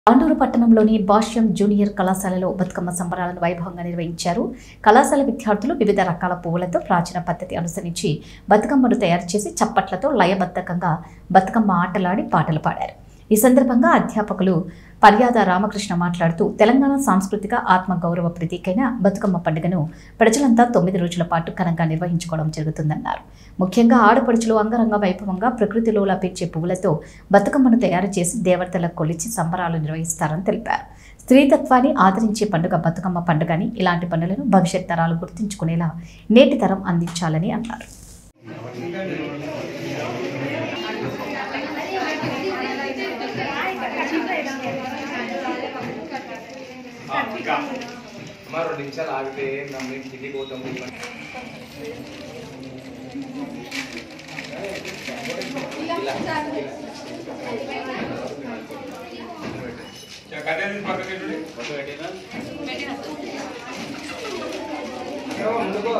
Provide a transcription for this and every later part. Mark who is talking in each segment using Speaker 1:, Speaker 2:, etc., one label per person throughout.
Speaker 1: తాండూరు పట్టణంలోని భాష్యం జూనియర్ కళాశాలలో బతుకమ్మ సంబరాలను వైభవంగా నిర్వహించారు కళాశాల విద్యార్థులు వివిధ రకాల పువ్వులతో ప్రాచీన పద్ధతి అనుసరించి బతుకమ్మను తయారు చేసి చప్పట్లతో లయబద్ధకంగా బతుకమ్మ ఆటలాడి పాటలు పాడారు ఈ సందర్భంగా అధ్యాపకులు పర్యాద రామకృష్ణ మాట్లాడుతూ తెలంగాణ సాంస్కృతిక ఆత్మగౌరవ ప్రతీకైన బతుకమ్మ పండుగను ప్రజలంతా తొమ్మిది రోజుల పాటు ఘనంగా నిర్వహించుకోవడం జరుగుతుందన్నారు ముఖ్యంగా ఆడపడుచులు అంగరంగ వైభవంగా ప్రకృతిలో లభించే పువ్వులతో బతుకమ్మను తయారు చేసి దేవతలకు కొలిచి సంబరాలు నిర్వహిస్తారని తెలిపారు స్త్రీతత్వాన్ని ఆదరించే పండుగ బతుకమ్మ పండుగని ఇలాంటి పనులను భవిష్యత్ తరాలు గుర్తుంచుకునేలా నేటి తరం అందించాలని అన్నారు
Speaker 2: ఇంకా అమ్మ రెండు నిమిషాలు ఆగితే మేము కిందికి పోతాము ముందుకో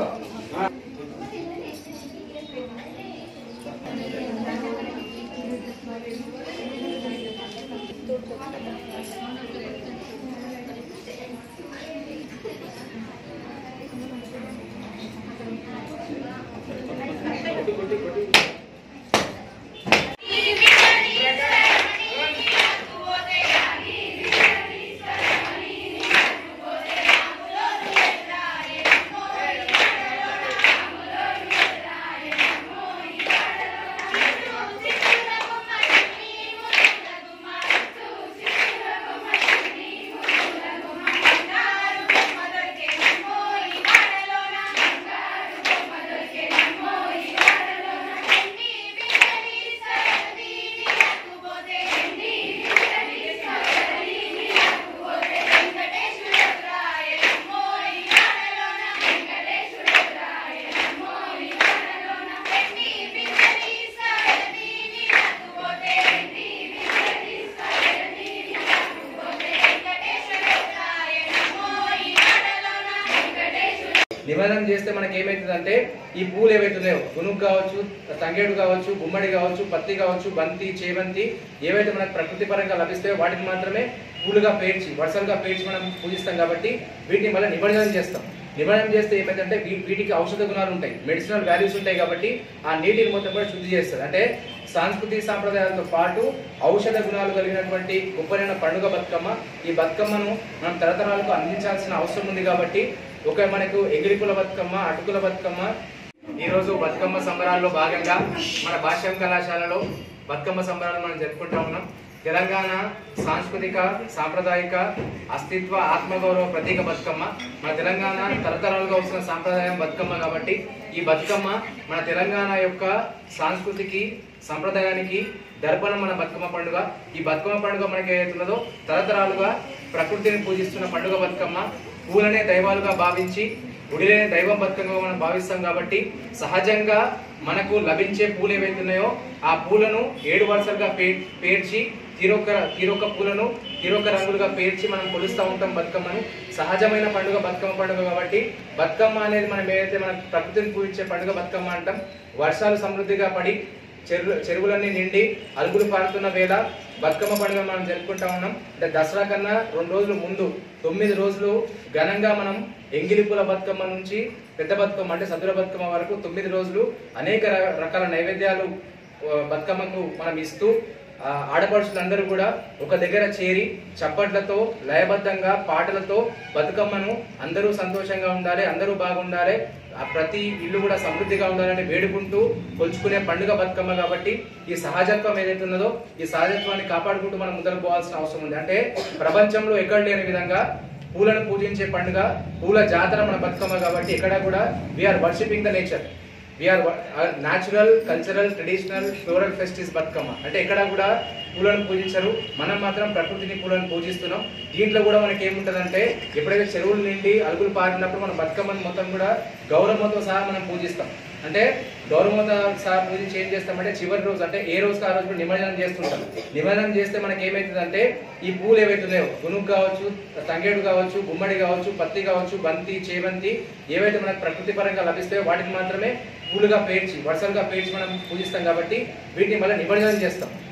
Speaker 2: నిమజ్జనం చేస్తే మనకి ఏమవుతుందంటే ఈ పూలు ఏవైతున్నాయో గునుగు కావచ్చు తంగేడు కావచ్చు గుమ్మడి కావచ్చు పత్తి కావచ్చు బంతి చేమంతి ఏవైతే మనకు ప్రకృతి పరంగా లభిస్తాయో వాటిని మాత్రమే పూలుగా పేర్చి వరుసలుగా పేర్చి మనం పూజిస్తాం కాబట్టి వీటిని మళ్ళీ నిమజ్జనం చేస్తాం నిమజ్జనం చేస్తే ఏమైందంటే వీ- వీటికి ఔషధ గుణాలు ఉంటాయి మెడిసినల్ వాల్యూస్ ఉంటాయి కాబట్టి ఆ నీటిని మొత్తం కూడా శుద్ధి చేస్తుంది అంటే సాంస్కృతిక సాంప్రదాయాలతో పాటు ఔషధ గుణాలు కలిగినటువంటి గొప్పనైన పండుగ బతుకమ్మ ఈ బతుకమ్మను మనం తరతరాలకు అందించాల్సిన అవసరం ఉంది కాబట్టి ఒక మనకు ఎగిరికుల బతుకమ్మ అటుకుల బతుకమ్మ ఈ రోజు బతుకమ్మ సంబరాల్లో భాగంగా మన భాష్యం కళాశాలలో బతుకమ్మ సంబరాలు మనం జరుపుకుంటా ఉన్నాం తెలంగాణ సాంస్కృతిక సాంప్రదాయిక అస్తిత్వ ఆత్మగౌరవ ప్రతీక బతుకమ్మ మన తెలంగాణ తరతరాలుగా వస్తున్న సాంప్రదాయం బతుకమ్మ కాబట్టి ఈ బతుకమ్మ మన తెలంగాణ యొక్క సంస్కృతికి సంప్రదాయానికి దర్పణం మన బతుకమ్మ పండుగ ఈ బతుకమ్మ పండుగ మనకి ఏదైతున్నదో తరతరాలుగా ప్రకృతిని పూజిస్తున్న పండుగ బతుకమ్మ పూలనే దైవాలుగా భావించి గుడిలేని దైవం బతుకంగా మనం భావిస్తాం కాబట్టి సహజంగా మనకు లభించే పూలు ఏవైతున్నాయో ఆ పూలను ఏడు వరుసలుగా పే పేర్చి తీరొక్క తీరొక్క పూలను తీరొక్క రంగులుగా పేర్చి మనం కొలుస్తూ ఉంటాం బతుకమ్మను సహజమైన పండుగ బతుకమ్మ పండుగ కాబట్టి బతుకమ్మ అనేది మనం ఏదైతే మన ప్రకృతిని పూజించే పండుగ బతుకమ్మ అంటాం వర్షాలు సమృద్ధిగా పడి చెరువు చెరువులన్నీ నిండి అలుగులు పారుతున్న వేళ బతుకమ్మ పండుగ మనం జరుపుకుంటా ఉన్నాం అంటే దసరా కన్నా రెండు రోజులు ముందు తొమ్మిది రోజులు ఘనంగా మనం ఎంగిలిపుల బతుకమ్మ నుంచి పెద్ద బతుకమ్మ అంటే సదుర బతుకమ్మ వరకు తొమ్మిది రోజులు అనేక ర- రకాల నైవేద్యాలు ఆ, బతుకమ్మకు మనం ఇస్తూ ఆ, ఆడపడుచులందరూ కూడా ఒక దగ్గర చేరి చప్పట్లతో లయబద్ధంగా పాటలతో బతుకమ్మను అందరూ సంతోషంగా ఉండాలి అందరూ బాగుండాలి ఆ ప్రతి ఇల్లు కూడా సమృద్ధిగా ఉండాలని వేడుకుంటూ కొలుచుకునే పండుగ బతుకమ్మ కాబట్టి ఈ సహజత్వం ఏదైతే ఉన్నదో ఈ సహజత్వాన్ని కాపాడుకుంటూ మనం ముందరకు పోవాల్సిన అవసరం ఉంది అంటే ప్రపంచంలో ఎక్కడ లేని విధంగా పూలను పూజించే పండుగ పూల జాతర మన బతుకమ్మ కాబట్టి ఎక్కడ కూడా we're worshipping the nature we're natural cultural traditional floral fests Bathukamma అంటే ఎక్కడ కూడా పూలను పూజించరు మనం మాత్రం ప్రకృతిని పూలను పూజిస్తున్నాం దీంట్లో కూడా మనకి ఏముంటదంటే ఎప్పుడైతే చెరువులు నిండి అలుగులు పారినప్పుడు మన బతుకమ్మని మొత్తం కూడా గౌరవంతో సహా మనం పూజిస్తాం అంటే గౌరవంతో సహా పూజించి ఏం చేస్తామంటే చివరి రోజు అంటే ఏ రోజు ఆ రోజు కూడా నిమజ్జనం చేస్తుంటాం నిమజ్జనం చేస్తే మనకి ఏమవుతుందంటే ఈ పూలు ఏవైతున్నాయో గునుగు కావచ్చు తంగేడు కావచ్చు గుమ్మడి కావచ్చు పత్తి కావచ్చు బంతి చేమంతి ఏవైతే మనకు ప్రకృతి పరంగా లభిస్తాయో వాటిని మాత్రమే పూలుగా పేర్చి వరుసలుగా పేర్చి మనం పూజిస్తాం కాబట్టి వీటిని మళ్ళీ నిమజ్జనం చేస్తాం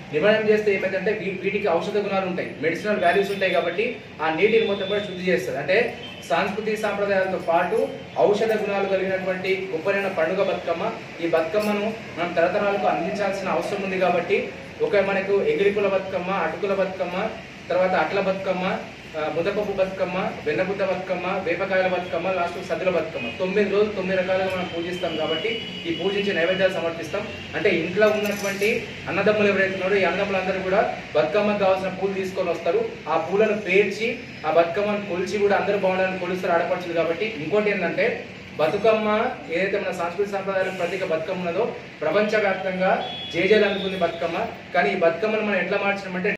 Speaker 2: నిమజ్జనం చేస్తే ఏమైందంటే వీ- వీటికి ఔషధ గుణాలు ఉంటాయి మెడిసినల్ వాల్యూస్ ఉంటాయి కాబట్టి ఆ నీటిని మొత్తం కూడా శుద్ధి చేస్తుంది అంటే సాంస్కృతిక సాంప్రదాయాలతో పాటు ఔషధ గుణాలు కలిగినటువంటి గొప్పనైన పండుగ బతుకమ్మ ఈ బతుకమ్మను మనం తరతరాలకు అందించాల్సిన అవసరం ఉంది కాబట్టి ఒక మనకు ఎగిరిపుల బతుకమ్మ అటుకుల బతుకమ్మ తర్వాత అట్ల బతుకమ్మ ఆ, ముద్దపప్పు బతుకమ్మ వెన్నబుద్ద బతుకమ్మ వేపకాయల బతుకమ్మ లాస్ట్ సద్దుల బతుకమ్మ తొమ్మిది రోజులు తొమ్మిది రకాలుగా మనం పూజిస్తాం కాబట్టి ఈ పూజించి నైవేద్యాలు సమర్పిస్తాం అంటే ఇంట్లో ఉన్నటువంటి అన్నదమ్ములు ఎవరైతే ఉన్నారో ఈ అన్నదమ్ములందరూ కూడా బతుకమ్మకు కావాల్సిన పూలు తీసుకొని వస్తారు ఆ పూలను పేర్చి ఆ బతుకమ్మను కొలిచి కూడా అందరూ బాగుండాలని కొలుస్తారు ఆడపడుచులు కాబట్టి ఇంకోటి ఏంటంటే బతుకమ్మ ఏదైతే మన సాంస్కృతిక సంప్రదాయాలకు ప్రతీక బతుకమ్మ ఉన్నదో ప్రపంచవ్యాప్తంగా జేజేలు అనుకుంది బతుకమ్మ కానీ ఈ బతుకమ్మను మనం ఎట్లా మార్చడం అంటే